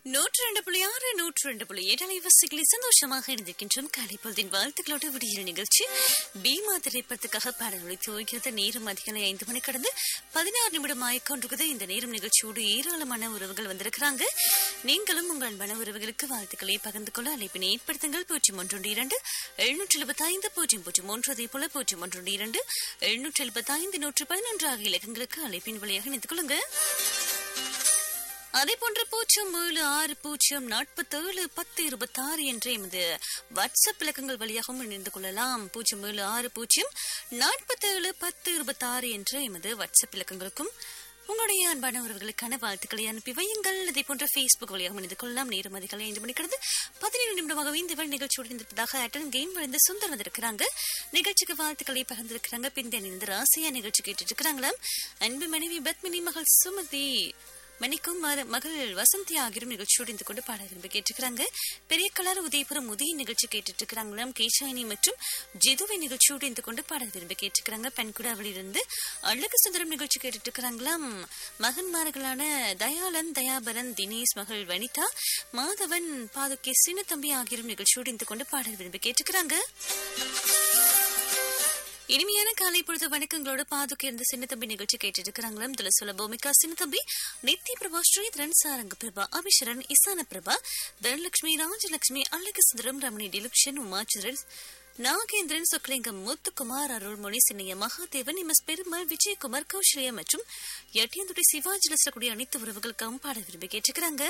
நூற்று ரெண்டு புள்ளி ஆறு நூற்று ரெண்டு புள்ளி ஏழு அலைவரிசைகளில் சந்தோஷமாக இருந்திருக்கின்றோம் காலை பொழுதின் வாழ்த்துக்களோடு விடியல் நிகழ்ச்சி பீமா திரைப்படத்துக்காக பாடல்களை துவங்கிறது நேரம் அதிகாலை ஐந்து மணி கடந்து பதினாறு நிமிடம் ஆயிக்கொண்டிருக்குது இந்த நேரம் நிகழ்ச்சியோடு ஏராளமான உறவுகள் வந்திருக்கிறாங்க நீங்களும் உங்கள் மன உறவுகளுக்கு வாழ்த்துக்களை பகிர்ந்து கொள்ள அழைப்பினை ஏற்படுத்துங்கள் பூஜ்ஜியம் ஒன்று இரண்டு எழுநூற்றி எழுபத்தி ஐந்து பூஜ்ஜியம் பூஜ்ஜியம் ஒன்று அதே போல பூஜ்ஜியம் ஒன்று இரண்டு எழுநூற்றி எழுபத்தி ஐந்து நூற்று பதினொன்று ஆகிய இலக்கங்களுக்கு அழைப்பின் வழியாக இணைத்துக் கொள்ளுங்க அதே போன்ற பூஜ்ஜியம் ஏழு ஆறு பூஜ்ஜியம் நாற்பத்தேழு பத்து இருபத்தாறு என்ற எமது வாட்ஸ்அப் இலக்கங்கள் வழியாகவும் இணைந்து கொள்ளலாம் பூஜ்ஜியம் ஏழு ஆறு பூஜ்ஜியம் நாற்பத்தேழு பத்து இருபத்தாறு என்ற எமது வாட்ஸ்அப் இலக்கங்களுக்கும் உங்களுடைய அன்பான உறவுகளுக்கான வாழ்த்துக்களை அனுப்பி வையுங்கள் அதே போன்ற ஃபேஸ்புக் வழியாக இணைந்து கொள்ளலாம் நேரம் அதிகாலை ஐந்து மணி கடந்து பதினேழு நிமிடமாக இந்த வேலை நிகழ்ச்சியோடு இருந்ததாக அட்டன் கேம் வழிந்து சுந்தர் வந்திருக்கிறாங்க நிகழ்ச்சிக்கு வாழ்த்துக்களை பகிர்ந்திருக்கிறாங்க பிந்தைய இருந்து ராசியா நிகழ்ச்சி கேட்டுட்டு இருக்கிறாங்களாம் அன்பு மனைவி பத்மினி மகள் சுமதி மணிக்கும் மர- மகள் வசந்தி ஆகியோரும் நிகழ்ச்சியோடு இருந்து கொண்டு பாட விரும்பி கேட்டுக்கிறாங்க பெரிய கலர் உதயபுரம் உதய நிகழ்ச்சி கேட்டுட்டு இருக்கிறாங்களாம் கேஷாயினி மற்றும் ஜிதுவை நிகழ்ச்சியோடு இருந்து கொண்டு பாட விரும்பி கேட்டுக்கிறாங்க பெண்குடாவிலிருந்து அழகு சுந்தரம் நிகழ்ச்சி கேட்டுட்டு இருக்கிறாங்களாம் மகன்மார்களான தயாளன் தயாபரன் தினேஷ் மகள் வனிதா மாதவன் பாதுகே சின்னத்தம்பி ஆகியோரும் நிகழ்ச்சியோடு இருந்து கொண்டு பாட விரும்பி கேட்டுக்கிறாங்க இனிமையான காலை பொழுது வணக்கங்களோட பாதுக்கு இருந்த சின்னத்தம்பி நிகழ்ச்சி கேட்டுட்டு இருக்கிறாங்களாம் இதுல சொல்ல பூமிகா சின்னத்தம்பி நித்ய பிரபா ஸ்ரீதரன் சாரங்க பிரபா அபிஷரன் இசான பிரபா தனலட்சுமி ராஜலட்சுமி அழகு சுந்தரம் ரமணி டிலுக்ஷன் உமாச்சரன் நாகேந்திரன் சொக்கலிங்கம் முத்துக்குமார் அருள்மொழி சின்னைய மகாதேவன் எம் எஸ் பெருமாள் விஜயகுமார் கௌசல்யா மற்றும் எட்டியந்துடி சிவாஜி லசக்கூடிய அனைத்து உறவுகளுக்காகவும் பாட விரும்பி கேட்டுக்கிறாங்க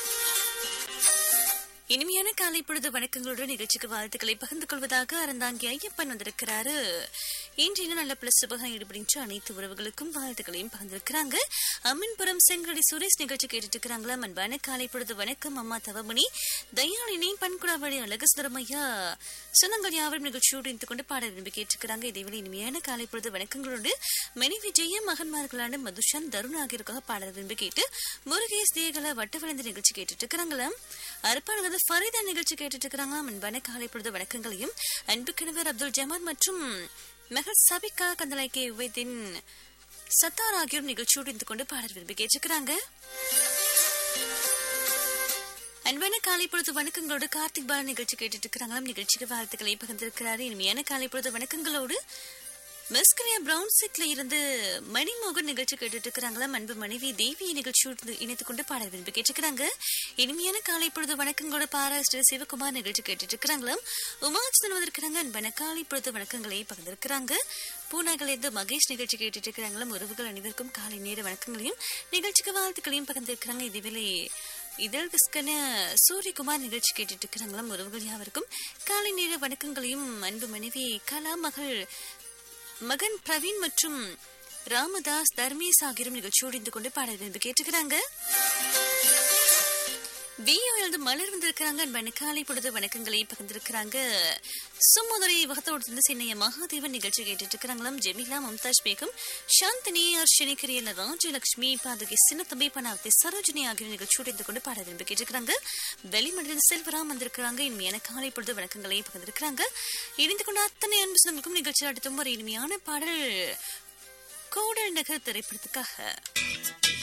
இனிமையான காலை பொழுது வணக்கங்களோட நிகழ்ச்சிக்கு வாழ்த்துக்களை பகிர்ந்து கொள்வதாக அறந்தாங்கி ஐயப்பன் வந்திருக்கிறாரு இன்றைய நல்ல பிளஸ் சுபகம் ஈடுபடுகின்ற அனைத்து உறவுகளுக்கும் வாழ்த்துக்களையும் பகிர்ந்திருக்கிறாங்க அம்மன்புரம் செங்கடி சுரேஷ் நிகழ்ச்சி கேட்டுட்டு இருக்கிறாங்களா அன்பான காலை பொழுது வணக்கம் அம்மா தவமணி தயாளினி பண்குடாவளி அழகு சுந்தரமையா சொந்தங்கள் யாவரும் நிகழ்ச்சியோடு இருந்து கொண்டு பாட விரும்பி கேட்டிருக்கிறாங்க இதேவேளை இனிமையான காலை பொழுது வணக்கங்களோடு மணி விஜய மகன்மார்களான மதுஷான் தருண் ஆகியோருக்காக பாட விரும்பி கேட்டு முருகேஷ் தேகல வட்டவளந்த நிகழ்ச்சி கேட்டுட்டு இருக்கிறாங்களா அறுப்பாளர் ஃபரிதா நிகழ்ச்சி கேட்டுட்டு இருக்கிறாங்களாம் அன்பான காலை பொழுது வணக்கங்களையும் அன்பு கணவர் அப்துல் ஜமால் மற்றும் மெஹர் சபிகா கந்தலாய்கே உவைதின் சத்தார் ஆகியோரும் நிகழ்ச்சியோடு இருந்து கொண்டு பாடல் விரும்பி கேட்டிருக்கிறாங்க அன்பான காலை பொழுது வணக்கங்களோடு கார்த்திக் பாலன் நிகழ்ச்சி கேட்டுட்டு இருக்கிறாங்களாம் நிகழ்ச்சிக்கு வாழ்த்துக்களை பகிர்ந்திருக்கிறாரு இனிமையான காலை பொழுது வணக்கங்களோடு மெஸ்கரியா பிரவுன் சிக்ல இருந்து மணிமோகன் நிகழ்ச்சி கேட்டுட்டு இருக்கிறாங்களாம் அன்பு மனைவி தேவி நிகழ்ச்சியோடு இணைத்துக் கொண்டு பாட விரும்பி கேட்டிருக்கிறாங்க இனிமையான காலை பொழுது வணக்கங்களோட பாராஸ்டர் சிவகுமார் நிகழ்ச்சி கேட்டுட்டு இருக்கிறாங்களாம் உமாச்சந்தன் வந்திருக்கிறாங்க அன்பான காலை பொழுது வணக்கங்களை பகிர்ந்திருக்கிறாங்க பூனாகல இருந்து மகேஷ் நிகழ்ச்சி கேட்டுட்டு இருக்கிறாங்களாம் உறவுகள் அனைவருக்கும் காலை நேர வணக்கங்களையும் நிகழ்ச்சிக்கு வாழ்த்துக்களையும் பகிர்ந்திருக்கிறாங்க இதுவேளை இதழ் விஸ்கன சூரியகுமார் நிகழ்ச்சி கேட்டுட்டு இருக்கிறாங்களாம் உறவுகள் யாவருக்கும் காலை நேர வணக்கங்களையும் அன்பு மனைவி கலா மகள் மகன் பிரவீன் மற்றும் ராமதாஸ் தர்மேஷ் ஆகியோரும் நிகழ்ச்சியோடு இருந்து கொண்டு பாட விரும்பி கேட்டுக்கிறாங்க வியோ எழுந்து மலர் வந்திருக்கிறாங்க அன்பான காலை பொழுது வணக்கங்களை பகிர்ந்திருக்கிறாங்க சும்மதுரை வகத்தோடு இருந்து சென்னைய மகாதேவன் நிகழ்ச்சி கேட்டுட்டு இருக்கிறாங்களாம் ஜெமிலா மம்தாஜ் பேகம் சாந்தினி அர்ஷினி கிரியல ராஜலட்சுமி பாதுகை சின்னத்தம்பி பனாவதி சரோஜினி ஆகிய நிகழ்ச்சியோடு இருந்து கொண்டு பாட விரும்பி கேட்டிருக்கிறாங்க வெளிமண்டல செல்வராம் வந்திருக்கிறாங்க இனிமையான காலை பொழுது வணக்கங்களை பகிர்ந்திருக்கிறாங்க இணைந்து கொண்ட அத்தனை அன்பு சொந்தங்களுக்கும் நிகழ்ச்சி அடுத்தும் ஒரு இனிமையான பாடல் கோடல் நகர் திரைப்படத்துக்காக